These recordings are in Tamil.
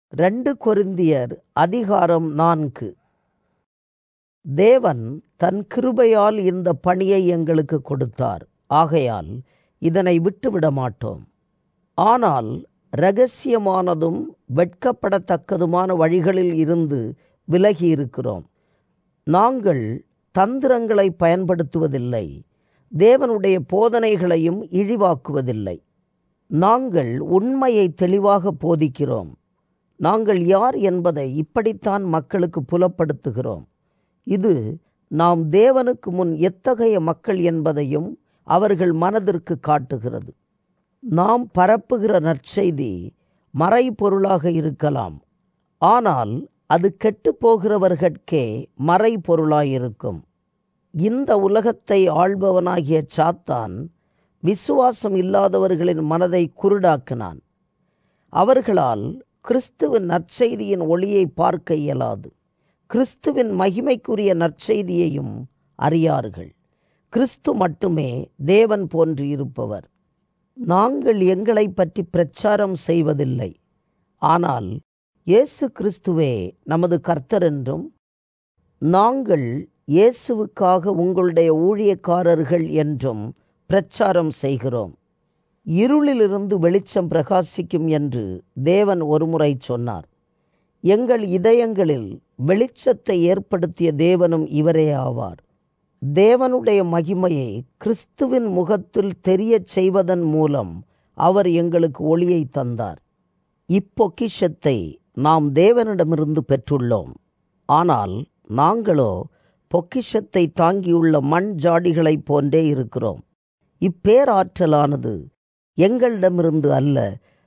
ரெண்டு கொரிந்தியர் அதிகாரம் நான்கு தேவன் தன் கிருபையால் இந்த பணியை எங்களுக்கு கொடுத்தார் ஆகையால் இதனை விட்டுவிட மாட்டோம் ஆனால் இரகசியமானதும் வெட்கப்படத்தக்கதுமான வழிகளில் இருந்து விலகி இருக்கிறோம் நாங்கள் தந்திரங்களை பயன்படுத்துவதில்லை தேவனுடைய போதனைகளையும் இழிவாக்குவதில்லை நாங்கள் உண்மையை தெளிவாக போதிக்கிறோம் நாங்கள் யார் என்பதை இப்படித்தான் மக்களுக்கு புலப்படுத்துகிறோம் இது நாம் தேவனுக்கு முன் எத்தகைய மக்கள் என்பதையும் அவர்கள் மனதிற்கு காட்டுகிறது நாம் பரப்புகிற நற்செய்தி மறைபொருளாக இருக்கலாம் ஆனால் அது கெட்டுப் போகிறவர்கட்கே மறைபொருளாயிருக்கும் இந்த உலகத்தை ஆள்பவனாகிய சாத்தான் விசுவாசம் இல்லாதவர்களின் மனதை குருடாக்கினான் அவர்களால் கிறிஸ்துவின் நற்செய்தியின் ஒளியை பார்க்க இயலாது கிறிஸ்துவின் மகிமைக்குரிய நற்செய்தியையும் அறியார்கள் கிறிஸ்து மட்டுமே தேவன் போன்று இருப்பவர் நாங்கள் எங்களை பற்றி பிரச்சாரம் செய்வதில்லை ஆனால் இயேசு கிறிஸ்துவே நமது கர்த்தர் என்றும் நாங்கள் இயேசுவுக்காக உங்களுடைய ஊழியக்காரர்கள் என்றும் பிரச்சாரம் செய்கிறோம் இருளிலிருந்து வெளிச்சம் பிரகாசிக்கும் என்று தேவன் ஒருமுறை சொன்னார் எங்கள் இதயங்களில் வெளிச்சத்தை ஏற்படுத்திய தேவனும் இவரே ஆவார் தேவனுடைய மகிமையை கிறிஸ்துவின் முகத்தில் தெரியச் செய்வதன் மூலம் அவர் எங்களுக்கு ஒளியை தந்தார் இப்பொக்கிஷத்தை நாம் தேவனிடமிருந்து பெற்றுள்ளோம் ஆனால் நாங்களோ பொக்கிஷத்தை தாங்கியுள்ள மண் ஜாடிகளைப் போன்றே இருக்கிறோம் இப்பேராற்றலானது எங்களிடமிருந்து அல்ல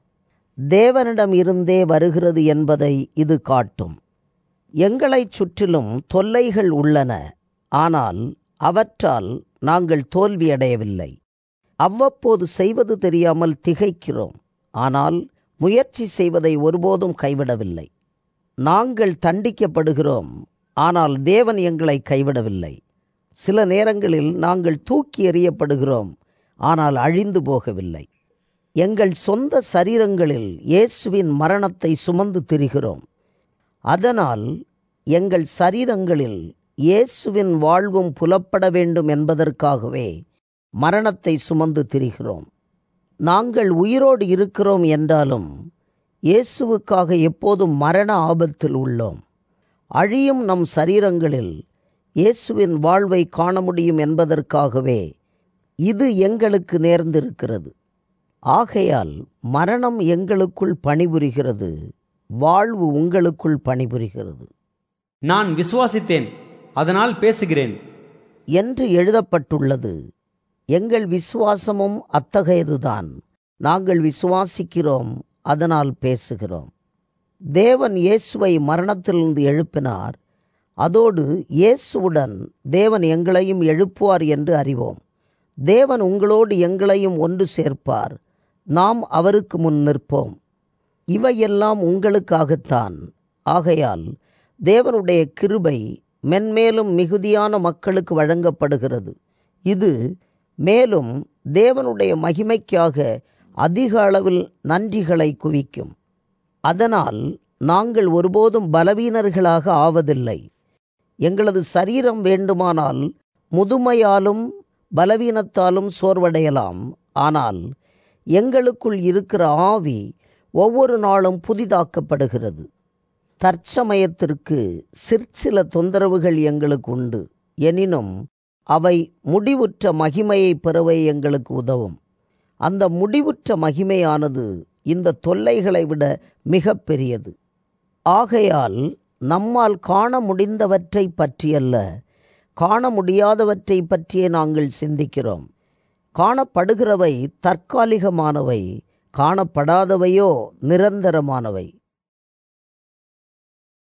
தேவனிடம் இருந்தே வருகிறது என்பதை இது காட்டும் எங்களைச் சுற்றிலும் தொல்லைகள் உள்ளன ஆனால் அவற்றால் நாங்கள் தோல்வியடையவில்லை அவ்வப்போது செய்வது தெரியாமல் திகைக்கிறோம் ஆனால் முயற்சி செய்வதை ஒருபோதும் கைவிடவில்லை நாங்கள் தண்டிக்கப்படுகிறோம் ஆனால் தேவன் எங்களை கைவிடவில்லை சில நேரங்களில் நாங்கள் தூக்கி எறியப்படுகிறோம் ஆனால் அழிந்து போகவில்லை எங்கள் சொந்த சரீரங்களில் இயேசுவின் மரணத்தை சுமந்து திரிகிறோம் அதனால் எங்கள் சரீரங்களில் இயேசுவின் வாழ்வும் புலப்பட வேண்டும் என்பதற்காகவே மரணத்தை சுமந்து திரிகிறோம் நாங்கள் உயிரோடு இருக்கிறோம் என்றாலும் இயேசுவுக்காக எப்போதும் மரண ஆபத்தில் உள்ளோம் அழியும் நம் சரீரங்களில் இயேசுவின் வாழ்வை காண முடியும் என்பதற்காகவே இது எங்களுக்கு நேர்ந்திருக்கிறது ஆகையால் மரணம் எங்களுக்குள் பணிபுரிகிறது வாழ்வு உங்களுக்குள் பணிபுரிகிறது நான் விசுவாசித்தேன் அதனால் பேசுகிறேன் என்று எழுதப்பட்டுள்ளது எங்கள் விசுவாசமும் அத்தகையதுதான் நாங்கள் விசுவாசிக்கிறோம் அதனால் பேசுகிறோம் தேவன் இயேசுவை மரணத்திலிருந்து எழுப்பினார் அதோடு இயேசுவுடன் தேவன் எங்களையும் எழுப்புவார் என்று அறிவோம் தேவன் உங்களோடு எங்களையும் ஒன்று சேர்ப்பார் நாம் அவருக்கு முன் நிற்போம் இவையெல்லாம் உங்களுக்காகத்தான் ஆகையால் தேவனுடைய கிருபை மென்மேலும் மிகுதியான மக்களுக்கு வழங்கப்படுகிறது இது மேலும் தேவனுடைய மகிமைக்காக அதிக அளவில் நன்றிகளை குவிக்கும் அதனால் நாங்கள் ஒருபோதும் பலவீனர்களாக ஆவதில்லை எங்களது சரீரம் வேண்டுமானால் முதுமையாலும் பலவீனத்தாலும் சோர்வடையலாம் ஆனால் எங்களுக்குள் இருக்கிற ஆவி ஒவ்வொரு நாளும் புதிதாக்கப்படுகிறது தற்சமயத்திற்கு சிற்சில தொந்தரவுகள் எங்களுக்கு உண்டு எனினும் அவை முடிவுற்ற மகிமையை பெறவே எங்களுக்கு உதவும் அந்த முடிவுற்ற மகிமையானது இந்த தொல்லைகளை விட மிக பெரியது ஆகையால் நம்மால் காண முடிந்தவற்றை பற்றியல்ல காண முடியாதவற்றை பற்றியே நாங்கள் சிந்திக்கிறோம் காணப்படுகிறவை தற்காலிகமானவை காணப்படாதவையோ நிரந்தரமானவை